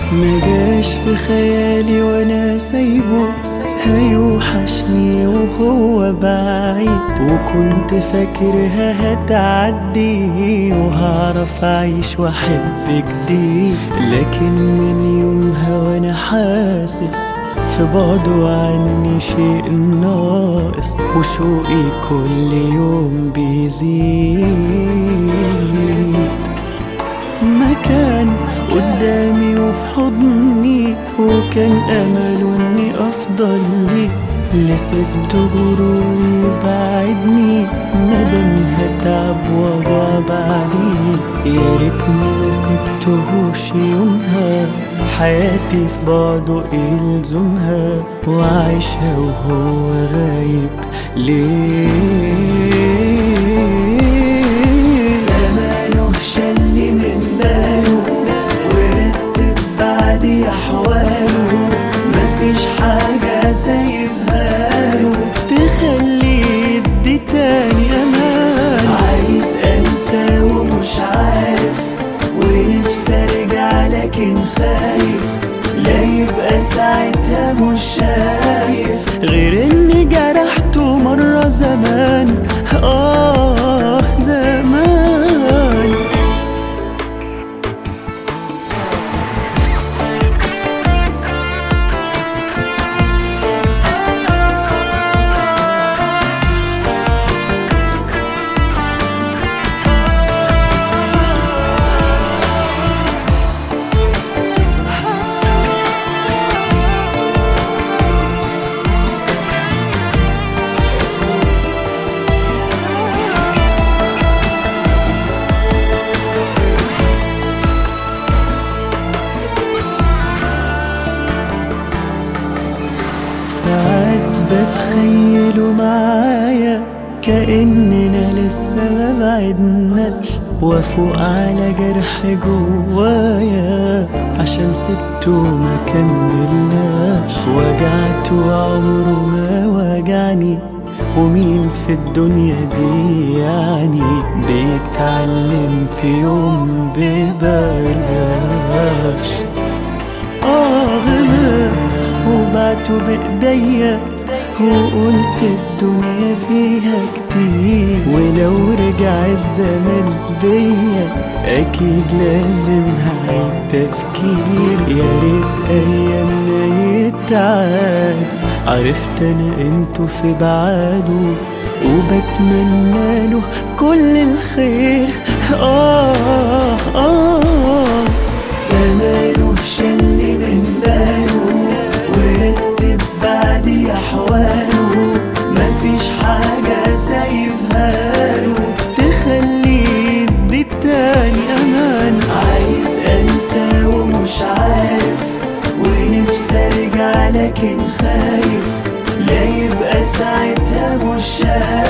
ما جاش في خيالي وانا سايبه هيوحشني وهو بعيد وكنت فاكرها هتعدي وهعرف اعيش واحب جديد لكن من يومها وانا حاسس في بعده عني شيء ناقص وشوقي كل يوم بيزيد مكان قدامي وفي حضني وكان امله اني افضل لي لسبت غروري بعدني ندم هتعب وجع بعدي يا ريتني ما سبتهوش يومها حياتي في بعضه يلزمها وعيشها وهو غايب ليه زمانه شلني من باله ورتب بعدي احواله مفيش حاجة سايبها له تخلي يدي تاني امان عايز انسى ومش عارف ونفسي ارجع لكن خايف لا يبقى ساعتها مش شايف غير اني جرحته مرة زمان اه زمان ساعات بتخيله معايا كأننا لسه ما بعدناش وافوق على جرح جوايا عشان سبته ما كملناش وجعته عمره ما وجعني ومين في الدنيا دي يعني بيتعلم في يوم ببلاش اه غلط وبعته بإيديا وقلت الدنيا فيها كتير ولو رجع الزمن بيا أكيد لازم هعيد تفكير يا ريت أيامنا يتعاد عرفت أنا قيمته في بعاده وبتمنى له كل الخير آه آه زمانه شلني من باله ورتب بعدي أحواله مفيش حاجة سايبها له تخلي يدي التاني أمان عايز أنسى ومش عارف ونفسي أرجع لكن خايف لا يبقى ساعتها مش شايف